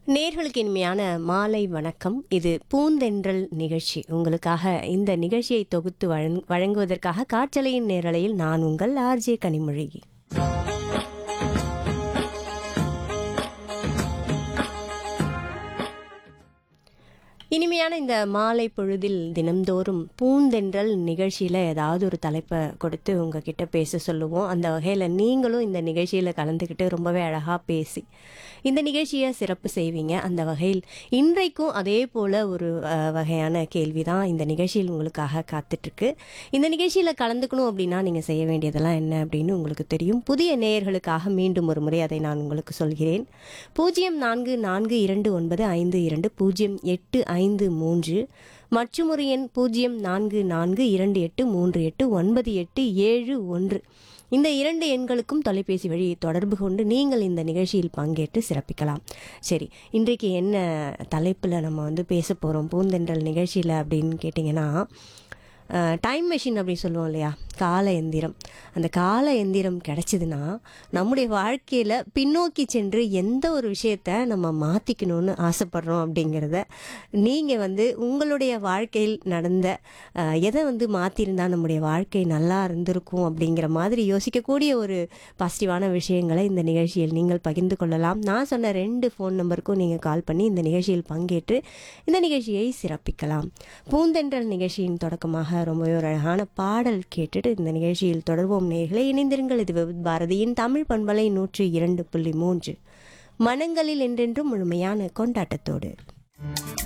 நேர்களுக்கு இனிமையான மாலை வணக்கம் இது பூந்தென்றல் நிகழ்ச்சி உங்களுக்காக இந்த நிகழ்ச்சியை தொகுத்து வழங்- வழங்குவதற்காக காற்றலையின் நேரலையில் நான் உங்கள் ஆர்ஜே கனிமொழி இனிமையான இந்த மாலை பொழுதில் தினம்தோறும் பூந்தென்றல் நிகழ்ச்சியில் ஏதாவது ஒரு தலைப்பை கொடுத்து உங்ககிட்ட பேச சொல்லுவோம் அந்த வகையில் நீங்களும் இந்த நிகழ்ச்சியில் கலந்துக்கிட்டு ரொம்பவே அழகாக பேசி இந்த நிகழ்ச்சியை சிறப்பு செய்வீங்க அந்த வகையில் இன்றைக்கும் அதே போல் ஒரு அஹ், வகையான கேள்வி தான் இந்த நிகழ்ச்சியில் உங்களுக்காக காத்துட்ருக்கு இந்த நிகழ்ச்சியில் கலந்துக்கணும் அப்படின்னா நீங்கள் செய்ய வேண்டியதெல்லாம் என்ன அப்படின்னு உங்களுக்கு தெரியும் புதிய நேயர்களுக்காக மீண்டும் ஒரு முறை அதை நான் உங்களுக்கு சொல்கிறேன் பூஜ்ஜியம் நான்கு நான்கு இரண்டு ஒன்பது ஐந்து இரண்டு பூஜ்ஜியம் எட்டு ஐந்து மூன்று மற்றும் ஒரு எண் பூஜ்ஜியம் நான்கு நான்கு இரண்டு எட்டு மூன்று எட்டு ஒன்பது எட்டு ஏழு ஒன்று இந்த இரண்டு எண்களுக்கும் தொலைபேசி வழி தொடர்பு கொண்டு நீங்கள் இந்த நிகழ்ச்சியில் பங்கேற்று சிறப்பிக்கலாம் சரி இன்றைக்கு என்ன தலைப்பில் நம்ம வந்து பேச போகிறோம் பூந்தென்றல் நிகழ்ச்சியில் அப்படின்னு கேட்டிங்கன்னா டைம் மெஷின் அப்படி சொல்லுவோம் இல்லையா கால எந்திரம் அந்த கால எந்திரம் கிடைச்சதுன்னா நம்முடைய வாழ்க்கையில் பின்னோக்கி சென்று எந்த ஒரு விஷயத்த நம்ம மாற்றிக்கணும்னு ஆசைப்படுறோம் அப்படிங்கிறத நீங்கள் வந்து உங்களுடைய வாழ்க்கையில் நடந்த அஹ், எதை வந்து மாற்றிருந்தா நம்முடைய வாழ்க்கை நல்லா இருந்திருக்கும் அப்படிங்கிற மாதிரி யோசிக்கக்கூடிய ஒரு பாசிட்டிவான விஷயங்களை இந்த நிகழ்ச்சியில் நீங்கள் பகிர்ந்து கொள்ளலாம் நான் சொன்ன ரெண்டு ஃபோன் நம்பருக்கும் நீங்கள் கால் பண்ணி இந்த நிகழ்ச்சியில் பங்கேற்று இந்த நிகழ்ச்சியை சிறப்பிக்கலாம் பூந்தென்றல் நிகழ்ச்சியின் தொடக்கமாக ரொம்பவே ஒரு அழகான பாடல் கேட்டுட்டு இந்த நிகழ்ச்சியில் தொடர்வோம் நேர்களை இணைந்திருங்கள் இது விவித் பாரதியின் தமிழ் பண்பலை நூற்றி இரண்டு புள்ளி மூன்று மனங்களில் என்றென்றும் முழுமையான கொண்டாட்டத்தோடு